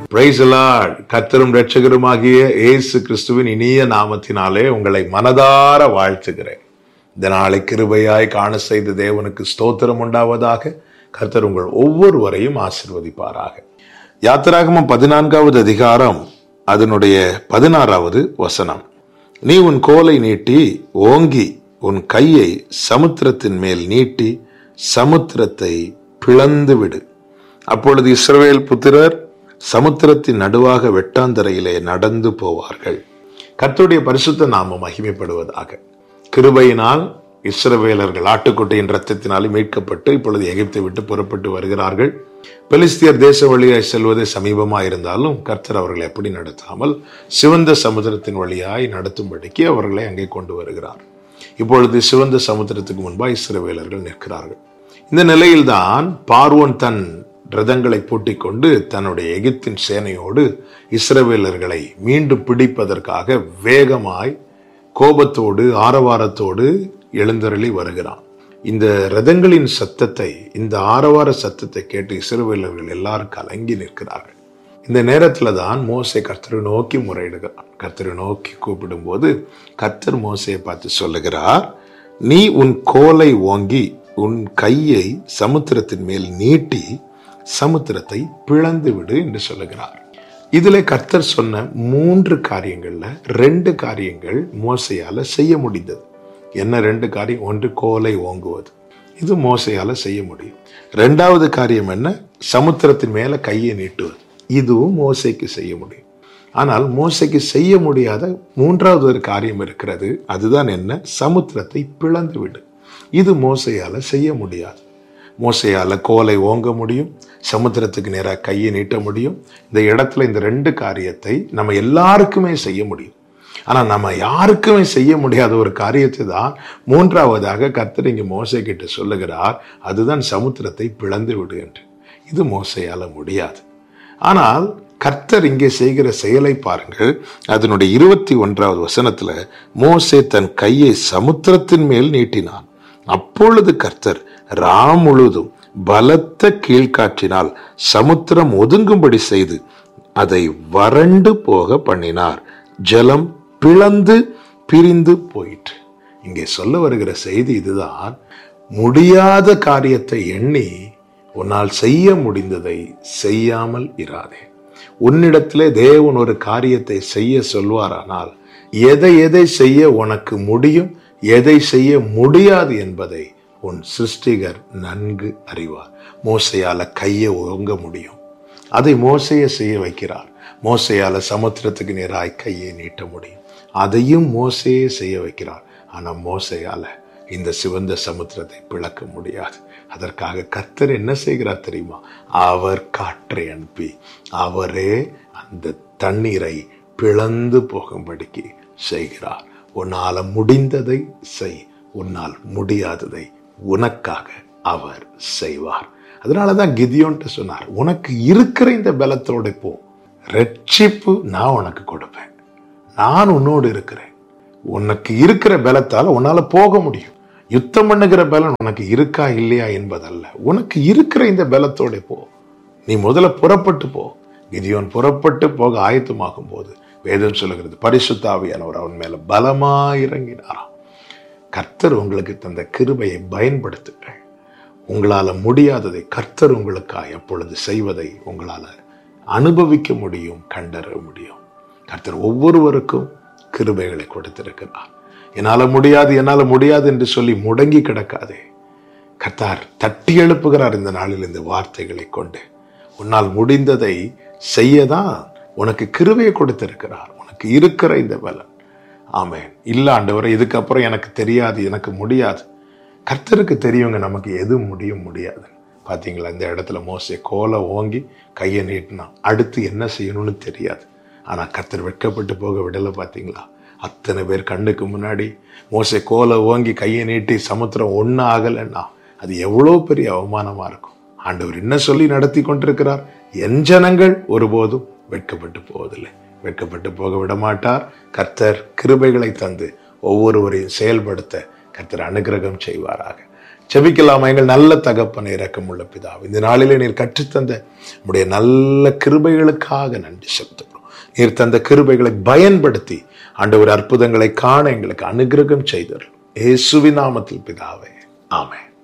price கர்த்தரும் ரட்சகருமாகிய இயேசு கிறிஸ்துவின் இனிய நாமத்தினாலே உங்களை மனதார வாழ்த்துகிறேன் இந்த நாளை கிருபையாய் காண செய்த தேவனுக்கு ஸ்தோத்திரம் உண்டாவதாக கர்த்தர் உங்கள் ஒவ்வொருவரையும் ஆசிர்வதிப்பாராக யாத்திராகமம் பதினான்காவது அதிகாரம் அதனுடைய பதினாறாவது வசனம் நீ உன் கோலை நீட்டி ஓங்கி உன் கையை சமுத்திரத்தின் மேல் நீட்டி சமுத்திரத்தை பிளந்து விடு அப்பொழுது இஸ்ரவேல் புத்திரர் சமுத்திரத்தின் நடுவாக வெட்டாந்தரையிலே நடந்து போவார்கள் கர்த்தருடைய பரிசுத்த நாமம் மகிமைப்படுவதாக கிருபையினால் இஸ்ரவேலர்கள் ஆட்டுக்குட்டையின் ரத்தத்தினாலே மீட்கப்பட்டு இப்பொழுது எகிப்தை விட்டு புறப்பட்டு வருகிறார்கள் பெலிஸ்தியர் தேச வழியாய் செல்வது சமீபமாக இருந்தாலும் கர்த்தர் அவர்களை எப்படி நடத்தாமல் சிவந்த சமுத்திரத்தின் வழியாய் நடத்தும்படிக்கு அவர்களை அங்கே கொண்டு வருகிறார் இப்பொழுது சிவந்த சமுத்திரத்துக்கு முன்பாக இஸ்ரவேலர்கள் நிற்கிறார்கள் இந்த நிலையில்தான் பார்வோன் தன் ரதங்களை பூட்டிக் கொண்டு தன்னுடைய எகிப்தின் சேனையோடு இஸ்ரவேலர்களை மீண்டும் பிடிப்பதற்காக வேகமாய் கோபத்தோடு ஆரவாரத்தோடு எழுந்தருளி வருகிறான் இந்த ரதங்களின் சத்தத்தை இந்த ஆரவார சத்தத்தை கேட்டு இஸ்ரவேலர்கள் எல்லாரும் கலங்கி நிற்கிறார்கள் இந்த நேரத்துல தான் மோசை கர்த்தரை நோக்கி முறையிடுகிறான் கர்த்தரை நோக்கி கூப்பிடும்போது கர்த்தர் மோசையை பார்த்து சொல்லுகிறார் நீ உன் கோலை ஓங்கி உன் கையை சமுத்திரத்தின் மேல் நீட்டி சமுத்திரத்தை பிளந்து விடு என்று சொல்லுகிறார் இதுல கர்த்தர் சொன்ன மூன்று காரியங்கள்ல ரெண்டு காரியங்கள் மோசையால செய்ய முடிந்தது என்ன ரெண்டு காரியம் ஒன்று கோலை ஓங்குவது இது மோசையால செய்ய முடியும் ரெண்டாவது காரியம் என்ன சமுத்திரத்தின் மேல கையை நீட்டுவது இதுவும் மோசைக்கு செய்ய முடியும் ஆனால் மோசைக்கு செய்ய முடியாத மூன்றாவது ஒரு காரியம் இருக்கிறது அதுதான் என்ன சமுத்திரத்தை பிளந்து விடு இது மோசையால செய்ய முடியாது மோசையால கோலை ஓங்க முடியும் சமுத்திரத்துக்கு நேராக கையை நீட்ட முடியும் இந்த இடத்துல இந்த ரெண்டு காரியத்தை நம்ம எல்லாருக்குமே செய்ய முடியும் ஆனா நம்ம யாருக்குமே செய்ய முடியாத ஒரு காரியத்தை தான் மூன்றாவதாக கர்த்தர் இங்க மோசை கிட்ட சொல்லுகிறார் அதுதான் சமுத்திரத்தை பிளந்து விடு என்று இது மோசையால முடியாது ஆனால் கர்த்தர் இங்கே செய்கிற செயலை பாருங்கள் அதனுடைய இருபத்தி ஒன்றாவது வசனத்துல மோசே தன் கையை சமுத்திரத்தின் மேல் நீட்டினான் அப்பொழுது கர்த்தர் ராம் முழுதும் பலத்த கீழ்காற்றினால் சமுத்திரம் ஒதுங்கும்படி செய்து அதை வறண்டு போக பண்ணினார் ஜலம் பிளந்து பிரிந்து போயிற்று இங்கே சொல்ல வருகிற செய்தி இதுதான் முடியாத காரியத்தை எண்ணி உன்னால் செய்ய முடிந்ததை செய்யாமல் இராதே உன்னிடத்திலே தேவன் ஒரு காரியத்தை செய்ய சொல்வாரானால் எதை எதை செய்ய உனக்கு முடியும் எதை செய்ய முடியாது என்பதை உன் சிருஷ்டிகர் நன்கு அறிவார் மோசையால கையை ஓங்க முடியும் அதை மோசைய செய்ய வைக்கிறார் மோசையால சமுத்திரத்துக்கு நேராய் கையை நீட்ட முடியும் அதையும் மோசையே செய்ய வைக்கிறார் ஆனா மோசையால இந்த சிவந்த சமுத்திரத்தை பிளக்க முடியாது அதற்காக கர்த்தர் என்ன செய்கிறார் தெரியுமா அவர் காற்றை அனுப்பி அவரே அந்த தண்ணீரை பிளந்து போகும்படிக்கு செய்கிறார் உன்னால முடிந்ததை செய் உன்னால் முடியாததை உனக்காக அவர் செய்வார் அதனாலதான் கிதியோன்ட்டு சொன்னார் உனக்கு இருக்கிற இந்த பலத்தோட போ ரட்சிப்பு நான் உனக்கு கொடுப்பேன் நான் உன்னோடு இருக்கிறேன் உனக்கு இருக்கிற பலத்தால உன்னால போக முடியும் யுத்தம் பண்ணுகிற பலன் உனக்கு இருக்கா இல்லையா என்பதல்ல உனக்கு இருக்கிற இந்த பலத்தோட போ நீ முதல்ல புறப்பட்டு போ கிதியோன் புறப்பட்டு போக ஆயத்தமாகும் போது வேதம் சொல்லுகிறது பரிசுத்தாவியானவர் அவன் மேல பலமா இறங்கினாராம் கர்த்தர் உங்களுக்கு தந்த கிருபையை பயன்படுத்துங்கள் உங்களால முடியாததை கர்த்தர் உங்களுக்காக எப்பொழுது செய்வதை உங்களால அனுபவிக்க முடியும் கண்டற முடியும் கர்த்தர் ஒவ்வொருவருக்கும் கிருபைகளை கொடுத்திருக்கிறார் என்னால முடியாது என்னால முடியாது என்று சொல்லி முடங்கி கிடக்காதே கர்த்தார் தட்டி எழுப்புகிறார் இந்த நாளில் இந்த வார்த்தைகளை கொண்டு உன்னால் முடிந்ததை செய்யதான் உனக்கு கிருபையை கொடுத்திருக்கிறார் உனக்கு இருக்கிற இந்த பலன் ஆமேன் இல்ல ஆண்டவரை இதுக்கப்புறம் எனக்கு தெரியாது எனக்கு முடியாது கர்த்தருக்கு தெரியுங்க நமக்கு எது முடியும் முடியாது பாத்தீங்களா இந்த இடத்துல மோசே கோலை ஓங்கி கையை நீட்டினா அடுத்து என்ன செய்யணும்னு தெரியாது ஆனா கர்த்தர் வெட்கப்பட்டு போக விடல பாத்தீங்களா அத்தனை பேர் கண்ணுக்கு முன்னாடி மோசே கோலை ஓங்கி கையை நீட்டி சமுத்திரம் ஒண்ணு ஆகலைன்னா அது எவ்வளவு பெரிய அவமானமா இருக்கும் ஆண்டவர் என்ன சொல்லி நடத்தி கொண்டிருக்கிறார் என் ஜனங்கள் ஒருபோதும் வெட்கப்பட்டு போவதில்லை வெட்கப்பட்டு போக விட மாட்டார் கர்த்தர் கிருபைகளை தந்து ஒவ்வொருவரையும் செயல்படுத்த கர்த்தர் அனுகிரகம் செய்வாராக செபிக்கலாமா எங்கள் நல்ல தகப்பனை இரக்கமுள்ள பிதாவே இந்த நாளிலே நீர் கற்றுத்தந்த உடைய நல்ல கிருபைகளுக்காக நன்றி செலுத்துகிறோம் நீர் தந்த கிருபைகளை பயன்படுத்தி ஆண்டவர் அற்புதங்களை காண எங்களுக்கு அனுகிரகம் செய்தர் இயேசுவின் நாமத்தில் பிதாவே ஆமென்